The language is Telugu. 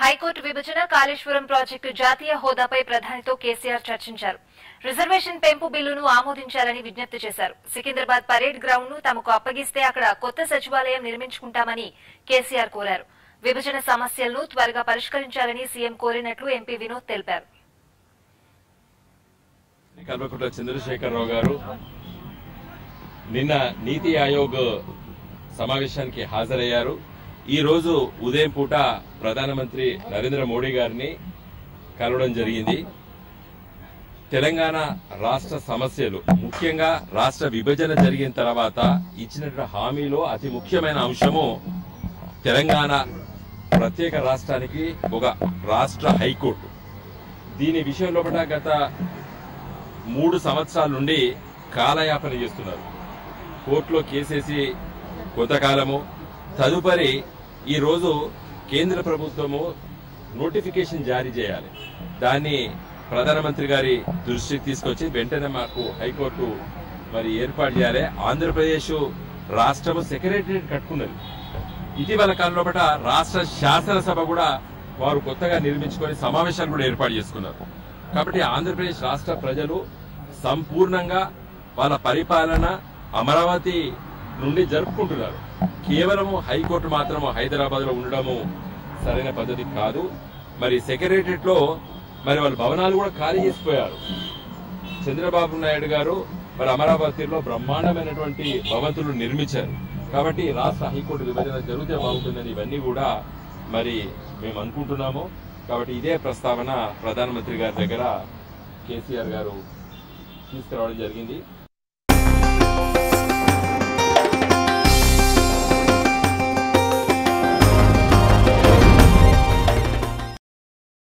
హైకోర్టు విభజన కాళేశ్వరం ప్రాజెక్టు జాతీయ హోదాపై ప్రధానితో కేసీఆర్ చర్చించారు రిజర్వేషన్ పెంపు బిల్లును ఆమోదించాలని విజ్ఞప్తి చేశారు సికింద్రాబాద్ పరేడ్ గ్రౌండ్ ను తమకు అప్పగిస్తే అక్కడ కొత్త సచివాలయం నిర్మించుకుంటామని కేసీఆర్ కోరారు విభజన సమస్యలను త్వరగా పరిష్కరించాలని సీఎం కోరినట్లు ఎంపీ వినోద్ తెలిపారు కల్వకుంట్ల చంద్రశేఖరరావు గారు నిన్న నీతి ఆయోగ్ సమావేశానికి హాజరయ్యారు ఈ రోజు ఉదయం పూట ప్రధానమంత్రి నరేంద్ర మోడీ గారిని కలవడం జరిగింది తెలంగాణ రాష్ట్ర సమస్యలు ముఖ్యంగా రాష్ట్ర విభజన జరిగిన తర్వాత ఇచ్చినటువంటి హామీలో అతి ముఖ్యమైన అంశము తెలంగాణ ప్రత్యేక రాష్ట్రానికి ఒక రాష్ట్ర హైకోర్టు దీని విషయంలో కూడా గత మూడు సంవత్సరాల నుండి కాలయాపన చేస్తున్నారు కోర్టులో కేసేసి కొంతకాలము తదుపరి ఈ రోజు కేంద్ర ప్రభుత్వము నోటిఫికేషన్ జారీ చేయాలి దాన్ని ప్రధానమంత్రి గారి దృష్టికి తీసుకొచ్చి వెంటనే మాకు హైకోర్టు మరి ఏర్పాటు చేయాలి ఆంధ్రప్రదేశ్ రాష్ట్రము సెక్రటరియట్ కట్టుకున్నది ఇటీవల కాలంలో పట రాష్ట్ర శాసనసభ కూడా వారు కొత్తగా నిర్మించుకొని సమావేశాలు కూడా ఏర్పాటు చేసుకున్నారు కాబట్టి ఆంధ్రప్రదేశ్ రాష్ట్ర ప్రజలు సంపూర్ణంగా వాళ్ళ పరిపాలన అమరావతి నుండి జరుపుకుంటున్నారు కేవలం హైకోర్టు మాత్రం హైదరాబాద్ లో ఉండడము సరైన పద్ధతి కాదు మరి సెక్రటరియట్ లో మరి వాళ్ళ భవనాలు కూడా ఖాళీ చేసిపోయారు చంద్రబాబు నాయుడు గారు మరి అమరావతిలో బ్రహ్మాండమైనటువంటి భవంతులు నిర్మించారు కాబట్టి రాష్ట్ర హైకోర్టు విభజన జరిగితే బాగుంటుందని ఇవన్నీ కూడా మరి మేము అనుకుంటున్నాము కాబట్టి ఇదే ప్రస్తావన ప్రధానమంత్రి గారి దగ్గర కేసీఆర్ గారు తీసుకురావడం జరిగింది